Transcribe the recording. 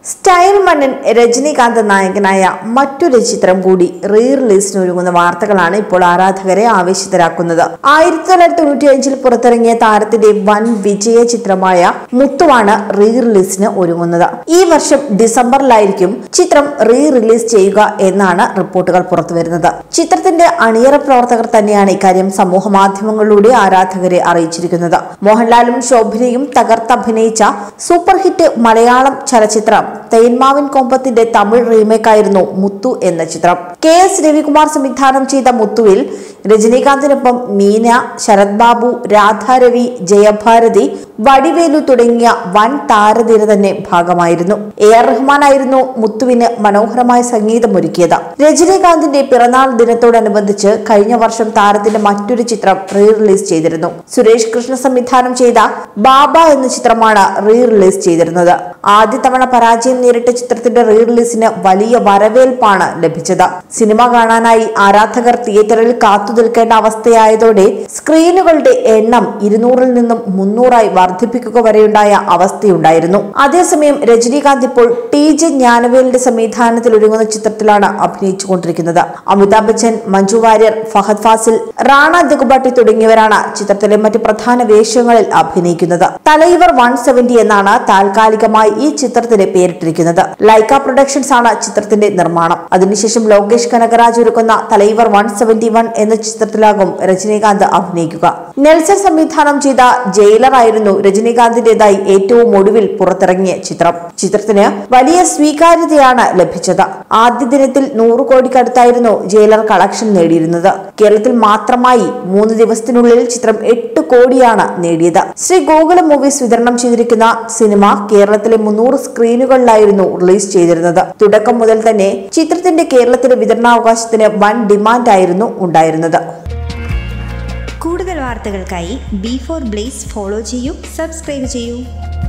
style മന്നൻ Rajinikanth നായകനായ മറ്റൊരു ചിത്രം കൂടി റീ റിലീസിന് ഒരുങ്ങുന്ന വാർത്തകളാണ് ഇപ്പോൾ ആരാധകരെ ആവേശിതരാക്കുന്നത് ആയിരത്തി തൊള്ളായിരത്തി തൊണ്ണൂറ്റി അഞ്ചിൽ പുറത്തിറങ്ങിയ താരത്തിന്റെ വൻ വിജയ ചിത്രമായ മുത്തുവാണ് റീ റിലീസിന് ഒരുങ്ങുന്നത് ഈ വർഷം ഡിസംബറിലായിരിക്കും ചിത്രം റീ റിലീസ് ചെയ്യുക എന്നാണ് റിപ്പോർട്ടുകൾ പുറത്തുവരുന്നത് ചിത്രത്തിന്റെ അണിയറ പ്രവർത്തകർ തന്നെയാണ് ഇക്കാര്യം സമൂഹ മാധ്യമങ്ങളിലൂടെ ആരാധകരെ അറിയിച്ചിരിക്കുന്നത് മോഹൻലാലും ശോഭനയും തകർത്തഭിനയിച്ച സൂപ്പർ ഹിറ്റ് മലയാളം ചലച്ചിത്രം തേന്മാവിൻ കൊമ്പത്തിന്റെ തമിഴ് റീമേക്ക് ആയിരുന്നു മുത്തു എന്ന ചിത്രം കെ എസ് രവികുമാർ സംവിധാനം ചെയ്ത മുത്തുവിൽ രജനീകാന്തിനൊപ്പം മീന ശരത് ബാബു രാധാരവി ജയഭാരതി വടിവേലു തുടങ്ങിയ വൻ താരനിര തന്നെ ഭാഗമായിരുന്നു എ ആർ റഹ്മാനായിരുന്നു മുത്തുവിന് മനോഹരമായ സംഗീതമൊരുക്കിയത് രജനീകാന്തിന്റെ പിറന്നാൾ ദിനത്തോടനുബന്ധിച്ച് കഴിഞ്ഞ വർഷം താരത്തിന്റെ മറ്റൊരു ചിത്രം റീ റിലീസ് ചെയ്തിരുന്നു സുരേഷ് കൃഷ്ണ സംവിധാനം ചെയ്ത ബാബ എന്ന ചിത്രമാണ് റീ റിലീസ് ചെയ്തിരുന്നത് ആദ്യ തവണ പരാജയം നേരിട്ട ചിത്രത്തിന്റെ റീ റിലീസിന് വലിയ വരവേൽപ്പാണ് ലഭിച്ചത് സിനിമ കാണാനായി ആരാധകർ തിയേറ്ററിൽ കാത്തു നിൽക്കേണ്ട അവസ്ഥയായതോടെ സ്ക്രീനുകളുടെ എണ്ണം ഇരുന്നൂറിൽ നിന്നും മുന്നൂറായി വർദ്ധിപ്പിക്കുക വരെയുണ്ടായ അവസ്ഥയുണ്ടായിരുന്നു അതേസമയം രജനീകാന്ത് ഇപ്പോൾ ടി ജെ ജ്ഞാനവേലിന്റെ സംവിധാനത്തിൽ ഒരുങ്ങുന്ന ചിത്രത്തിലാണ് അഭിനയിച്ചുകൊണ്ടിരിക്കുന്നത് അമിതാഭ് ബച്ചൻ മഞ്ജു വാര്യർ ഫഹദ് ഫാസിൽ റാണ ദഗുബാട്ടി തുടങ്ങിയവരാണ് ചിത്രത്തിലെ മറ്റ് പ്രധാന വേഷങ്ങളിൽ അഭിനയിക്കുന്നത് തലൈവർ വൺ സെവന്റി എന്നാണ് താൽക്കാലികമായി ഈ ചിത്രത്തിന് പേരിട്ടിരിക്കുന്നത് ലൈക്ക പ്രൊഡക്ഷൻസ് ആണ് ചിത്രത്തിന്റെ നിർമ്മാണം അതിനുശേഷം ലോകേഷ് കനകരാജ് ഒരുക്കുന്ന തലൈവർ വൺ സെവന്റി വൺ എന്ന ചിത്രത്തിലാകും രജനീകാന്ത് അഭിനയിക്കുക നെൽസൺ സംവിധാനം ചെയ്ത ജയിലർ ആയിരുന്നു രജനീകാന്തിന്റേതായി ഏറ്റവും ഒടുവിൽ പുറത്തിറങ്ങിയ ചിത്രം ചിത്രത്തിന് വലിയ സ്വീകാര്യതയാണ് ലഭിച്ചത് ആദ്യ ദിനത്തിൽ നൂറ് കോടിക്കടുത്തായിരുന്നു ജയിലർ കളക്ഷൻ നേടിയിരുന്നത് കേരളത്തിൽ മാത്രമായി മൂന്ന് ദിവസത്തിനുള്ളിൽ ചിത്രം എട്ട് കോടിയാണ് നേടിയത് ശ്രീ ഗോകുലം മൂവീസ് വിതരണം ചെയ്തിരിക്കുന്ന സിനിമ കേരളത്തിലെ മുന്നൂറ് സ്ക്രീനുകളിലായിരുന്നു റിലീസ് ചെയ്തിരുന്നത് തുടക്കം മുതൽ തന്നെ ചിത്രത്തിന്റെ കേരളത്തിലെ വിതരണാവകാശത്തിന് വൻ ഡിമാൻഡ് ആയിരുന്നു ഉണ്ടായിരുന്നത് കൂടുതൽ വാർത്തകൾക്കായി ബി ഫോർ ബ്ലേസ് ഫോളോ ചെയ്യൂ സബ്സ്ക്രൈബ് ചെയ്യൂ